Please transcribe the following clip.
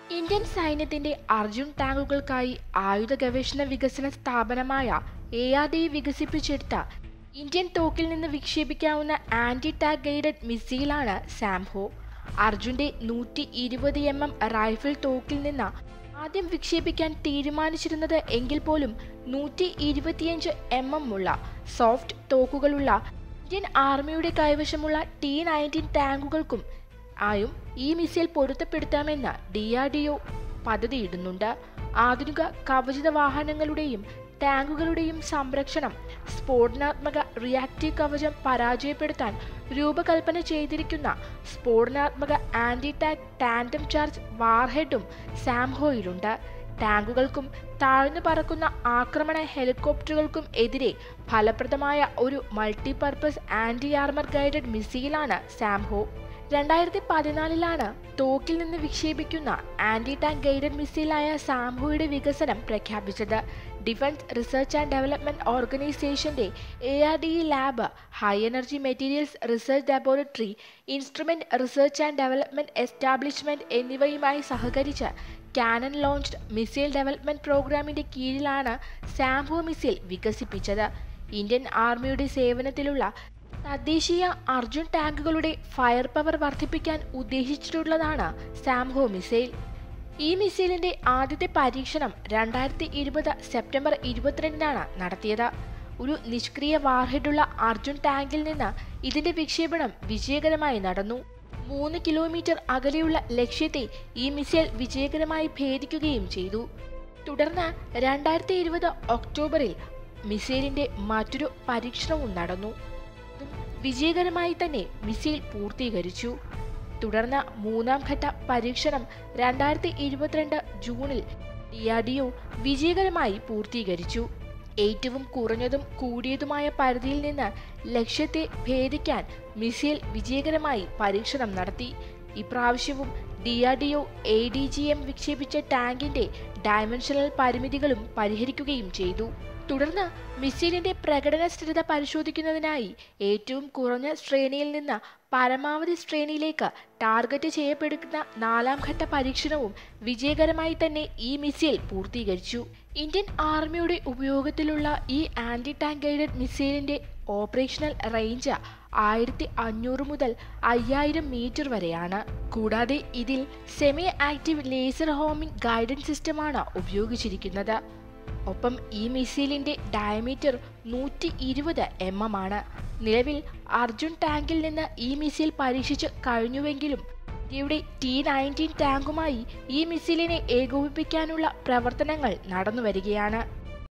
Indian സൈന്യത്തിന്റെ അർജുൻ ടാങ്കുകൾക്കായി ആയുധ ഗവേഷണ വികസന സ്ഥാപനമായ എ ആർ ഡി വികസിപ്പിച്ചെടുത്ത ഇന്ത്യൻ തോക്കിൽ നിന്ന് വിക്ഷേപിക്കാവുന്ന ആന്റി ടാഗ് ഗൈഡഡ് മിസൈലാണ് സാംഹോ അർജുന്റെ നൂറ്റി ഇരുപത് എം എം റൈഫിൾ തോക്കിൽ നിന്ന് ആദ്യം വിക്ഷേപിക്കാൻ തീരുമാനിച്ചിരുന്നത് എങ്കിൽ പോലും നൂറ്റി ഇരുപത്തിയഞ്ച് എം എം ഉള്ള സോഫ്റ്റ് തോക്കുകളുള്ള ഇന്ത്യൻ ആർമിയുടെ കൈവശമുള്ള ടി നയൻറ്റീൻ ടാങ്കുകൾക്കും ആയും ഈ മിസൈൽ പൊരുത്തപ്പെടുത്താമെന്ന് ഡി ആർ ഡി ഒ പദ്ധതിയിടുന്നുണ്ട് ആധുനിക കവചിത വാഹനങ്ങളുടെയും ടാങ്കുകളുടെയും സംരക്ഷണം സ്ഫോടനാത്മക റിയാക്റ്റീവ് കവചം പരാജയപ്പെടുത്താൻ രൂപകൽപ്പന ചെയ്തിരിക്കുന്ന സ്ഫോടനാത്മക ആന്റി ടാങ്ക് ടാൻഡം ചാർജ് വാർഹെഡും സാംഹോയിലുണ്ട് ടാങ്കുകൾക്കും താഴ്ന്നു പറക്കുന്ന ആക്രമണ ഹെലികോപ്റ്ററുകൾക്കും എതിരെ ഫലപ്രദമായ ഒരു മൾട്ടിപർപ്പസ് ആന്റി ആർമർ ഗൈഡഡ് മിസൈലാണ് സാംഹോ രണ്ടായിരത്തി പതിനാലിലാണ് തോക്കിൽ നിന്ന് വിക്ഷേപിക്കുന്ന ആന്റി ടാങ്ക് ഗൈഡഡ് മിസൈലായ സാംഹോയുടെ വികസനം പ്രഖ്യാപിച്ചത് ഡിഫൻസ് റിസർച്ച് ആൻഡ് ഡെവലപ്മെന്റ് ഓർഗനൈസേഷന്റെ A R D E lab high energy materials research laboratory instrument research and development establishment എന്നിവയുമായി സഹകരിച്ച് കാനൻ ലോഞ്ച്ഡ് മിസൈൽ ഡെവലപ്മെന്റ് പ്രോഗ്രാമിന്റെ കീഴിലാണ് സാംഹോ മിസൈൽ വികസിപ്പിച്ചത് ഇന്ത്യൻ ആർമിയുടെ സേവനത്തിലുള്ള തദ്ദേശീയ അർജുൻ ടാങ്കുകളുടെ ഫയർ പവർ വർദ്ധിപ്പിക്കാൻ ഉദ്ദേശിച്ചിട്ടുള്ളതാണ് സാംഹോ മിസൈൽ ഈ മിസൈലിന്റെ ആദ്യത്തെ പരീക്ഷണം രണ്ടായിരത്തി ഇരുപത് സെപ്റ്റംബർ ഇരുപത്തിരണ്ടിനാണ് നടത്തിയത് ഒരു നിഷ്ക്രിയ വാർഹെഡുള്ള അർജുൻ ടാങ്കിൽ നിന്ന് ഇതിന്റെ വിക്ഷേപണം വിജയകരമായി നടന്നു മൂന്ന് കിലോമീറ്റർ അകലെയുള്ള ലക്ഷ്യത്തെ ഈ മിസൈൽ വിജയകരമായി ഭേദിക്കുകയും ചെയ്തു തുടർന്ന് രണ്ടായിരത്തി ഇരുപത് ഒക്ടോബറിൽ മിസൈലിന്റെ മറ്റൊരു പരീക്ഷണവും നടന്നു വിജയകരമായി തന്നെ മിസൈൽ പൂർത്തീകരിച്ചു തുടർന്ന് മൂന്നാം ഘട്ട പരീക്ഷണം രണ്ടായിരത്തി ഇരുപത്തിരണ്ട് ജൂണിൽ ഡി ആർ ഡി ഒ വിജയകരമായി പൂർത്തീകരിച്ചു ഏറ്റവും കുറഞ്ഞതും കൂടിയതുമായ പരിധിയിൽ നിന്ന് ലക്ഷ്യത്തെ ഭേദിക്കാൻ മിസൈൽ വിജയകരമായി പരീക്ഷണം നടത്തി ഇപ്രാവശ്യവും D R D O A D G M വിക്ഷേപിച്ച ടാങ്കിന്റെ ഡയമെൻഷണൽ പരിമിതികളും പരിഹരിക്കുകയും ചെയ്തു തുടർന്ന് മിസൈലിന്റെ പ്രകടന സ്ഥിരത പരിശോധിക്കുന്നതിനായി ഏറ്റവും കുറഞ്ഞ ശ്രേണിയിൽ നിന്ന് പരമാവധി ശ്രേണിയിലേക്ക് ടാർഗറ്റ് ചെയ്യപ്പെടുന്ന നാലാം ഘട്ട പരീക്ഷണവും വിജയകരമായി തന്നെ ഈ മിസൈൽ പൂർത്തീകരിച്ചു ഇന്ത്യൻ ആർമിയുടെ ഉപയോഗത്തിലുള്ള ഈ ആന്റി ടാങ്ക് ഗൈഡഡ് മിസൈലിന്റെ ഓപ്പറേഷണൽ റേഞ്ച് ആയിരത്തി അഞ്ഞൂറ് മുതൽ അയ്യായിരം മീറ്റർ വരെയാണ് കൂടാതെ ഇതിൽ semi active laser homing guidance സിസ്റ്റമാണ് ഉപയോഗിച്ചിരിക്കുന്നത് ഒപ്പം ഈ മിസൈലിന്റെ ഡയമീറ്റർ നൂറ്റി ഇരുപത് എം എം ആണ് നിലവിൽ അർജുൻ ടാങ്കിൽ നിന്ന് ഈ മിസൈൽ പരീക്ഷിച്ച് കഴിഞ്ഞുവെങ്കിലും ഇന്ത്യയുടെ ടി നയൻറ്റീൻ ടാങ്കുമായി ഈ മിസൈലിനെ ഏകോപിപ്പിക്കാനുള്ള പ്രവർത്തനങ്ങൾ നടന്നുവരികയാണ്